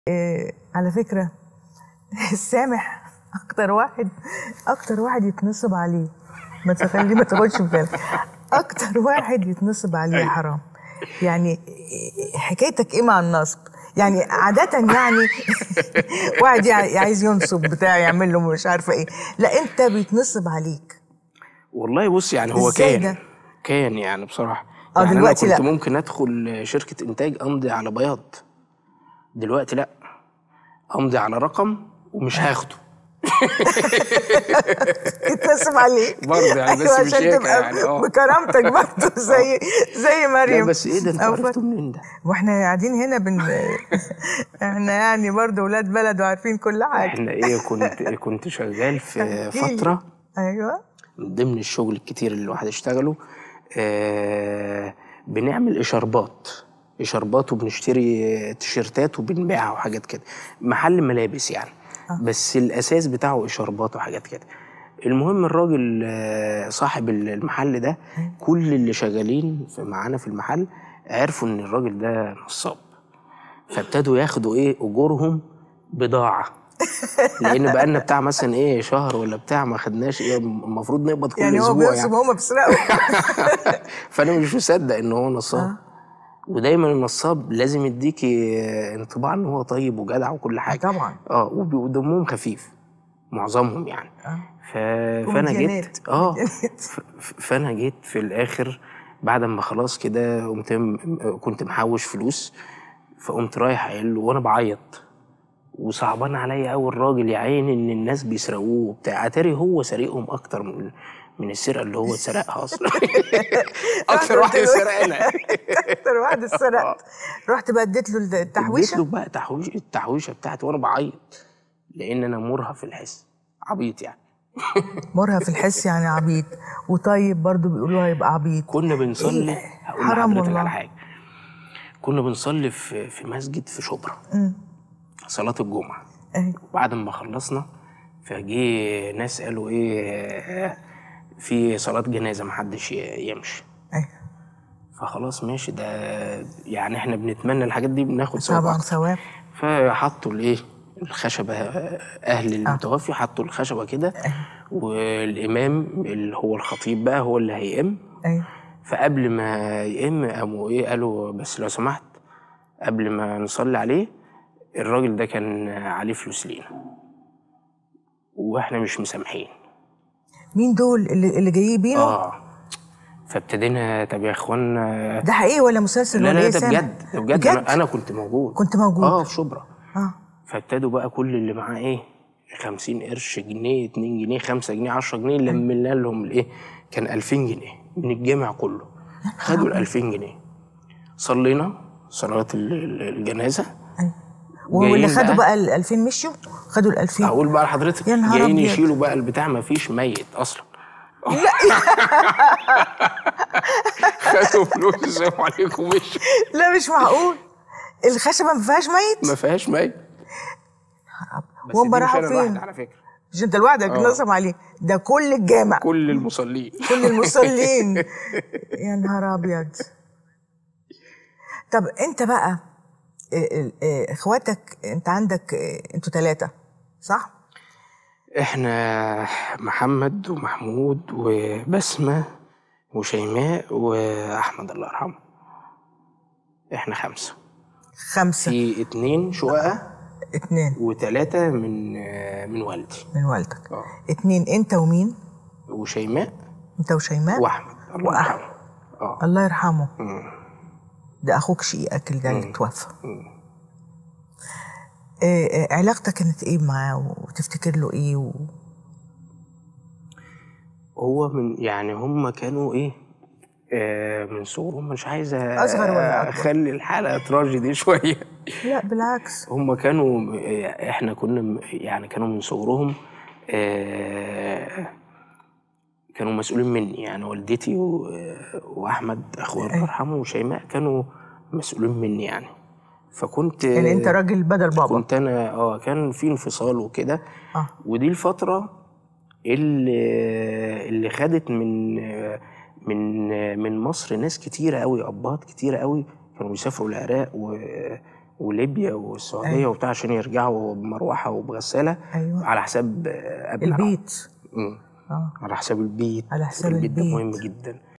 إيه على فكرة سامح أكتر واحد أكتر واحد يتنصب عليه ما تخلي ما تاخدش في بالك أكتر واحد يتنصب عليه حرام يعني إيه- حكايتك إيه مع النصب؟ يعني عادة يعني واحد يع- عايز ينصب بتاع يعمل له مش عارفة إيه لا أنت بيتنصب عليك والله بص يعني هو إزاي كان ده؟ كان يعني بصراحه آه، يعني دلوقتي انا كنت لأ. ممكن ادخل شركه انتاج امضي على بياض دلوقتي لا امضي على رقم ومش هاخده يتنصب عليك برضه يعني بس أيوة مش عشان هيك تبقى يعني، آه. بكرامتك برضه زي زي لا مريم بس ايه ده انت أو عرفته منين ده؟ واحنا قاعدين هنا بن احنا يعني برضه ولاد بلد وعارفين كل حاجه احنا ايه كنت كنت شغال في احكيلي. فتره ايوه من ضمن الشغل الكتير اللي الواحد اشتغله آه بنعمل اشاربات اشاربات وبنشتري تيشيرتات وبنبيعها وحاجات كده محل ملابس يعني بس الاساس بتاعه اشاربات وحاجات كده المهم الراجل آه، صاحب المحل ده كل اللي شغالين في معانا في المحل عرفوا ان الراجل ده نصاب فابتدوا ياخدوا ايه اجورهم بضاعه لان بقالنا بتاع مثلا ايه شهر ولا بتاع ما خدناش ايه المفروض نقبض كل يعني هو اسبوع بينصب يعني هم بيسرقوا فانا مش مصدق ان هو نصاب ودايما النصاب لازم يديكي انطباع ان هو طيب وجدع وكل حاجه طبعا اه وب- ودمهم خفيف معظمهم يعني آه. ف... فانا كوميديانات، جيت اه كوميديانات. ف... ف- فانا جيت في الاخر بعد ما خلاص كده قمت م- كنت محوش فلوس فقمت رايح قايل له وانا بعيط وصعبان عليا قوي الراجل يا عيني ان الناس بيسرقوه وبتاع اتاري هو سارقهم اكتر من من السرقه اللي هو اتسرقها اصلا اكتر واحد قلت له- سرقنا اكتر واحد اتسرقت رحت بقى اديت له اديت له التحويشه بقى تحويش التحويشه بتاعتي وانا بعيط لان انا مرهف في الحس عبيط يعني مرهف الحس يعني عبيط وطيب برضه بيقولوا هيبقى عبيط كنا بنصلي إيه؟ هقول حرام لحضرتك والله. على حاجه كنا بنصلي في في مسجد في شبرا أمم. صلاه الجمعه أيوة. وبعد ما خلصنا فجه ناس قالوا ايه في صلاه جنازه محدش ي- يمشي ايوه فخلاص ماشي ده يعني احنا بنتمنى الحاجات دي بناخد ثواب طبعا أكتر. ثواب فحطوا الايه الخشبه اهل المتوفي حطوا الخشبه كده والامام اللي هو الخطيب بقى هو اللي هيئم ايوه فقبل ما يئم قاموا ايه قالوا بس لو سمحت قبل ما نصلي عليه الراجل ده كان عليه فلوس لينا واحنا مش مسامحين مين دول اللي اللي جايبينه اه فابتدينا طب يا اخوانا ده حقيقي ولا مسلسل لا ولا لا ايه ده سامح؟ بجد ده بجد, أنا, انا كنت موجود كنت موجود اه في شبرا اه فابتدوا بقى كل اللي معاه ايه 50 قرش جنيه 2 جنيه 5 جنيه 10 جنيه لمينا لهم الايه كان 2000 جنيه من الجامع كله خدوا ال 2000 جنيه صلينا صلاة ال- ال- الجنازة أيوة. واللي جايين خدوا بقى- بقى ال 2000 مشوا خدوا ال 2000 اقول بقى لحضرتك يا نهار جايين أبيض. يشيلوا بقى البتاع ما فيش ميت اصلا خدوا فلوس السلام عليكم مشوا لا مش معقول الخشبه ما فيهاش ميت ما فيهاش ميت بس وهم دي مش راحوا أنا لوحدي فين؟ على فكره مش انت لوحدك آه. نصب عليه ده كل الجامع كل المصلين كل المصلين يا نهار ابيض طب انت بقى ال- ال- اه، اخواتك انت عندك اه، انتوا ثلاثه صح؟ احنا محمد ومحمود وبسمة وشيماء واحمد الله يرحمه احنا خمسة خمسه في اتنين شقق اتنين وتلاتة من من والدي من والدك اه اتنين انت ومين؟ وشيماء انت وشيماء واحمد الله وأحمد. يرحمه اه الله يرحمه مم. ده اخوك شقيقك اللي اللي مم. توفى مم. اه، اه، علاقتك كانت ايه معاه وتفتكر له ايه و... هو من يعني هم كانوا ايه آه من صغرهم مش عايز أصغر ولا أكبر؟ اخلي الحلقه تراجيدي شويه لا بالعكس هم كانوا احنا كنا م- يعني كانوا من صغرهم آه، كانوا مسؤولين مني يعني والدتي و- واحمد اخويا الله يرحمه وشيماء كانوا مسؤولين مني يعني فكنت يعني انت راجل بدل بابا كنت انا اه كان في انفصال وكده اه ودي الفتره اللي اللي خدت من من من مصر ناس كتيره قوي ابات كتيره قوي كانوا بيسافروا العراق و وليبيا والسعوديه وبتاع عشان يرجعوا بمروحه وبغساله أيوة. على حساب آه، ابنائهم البيت مم. اه على حساب البيت على حساب البيت ده البيت. مهم جدا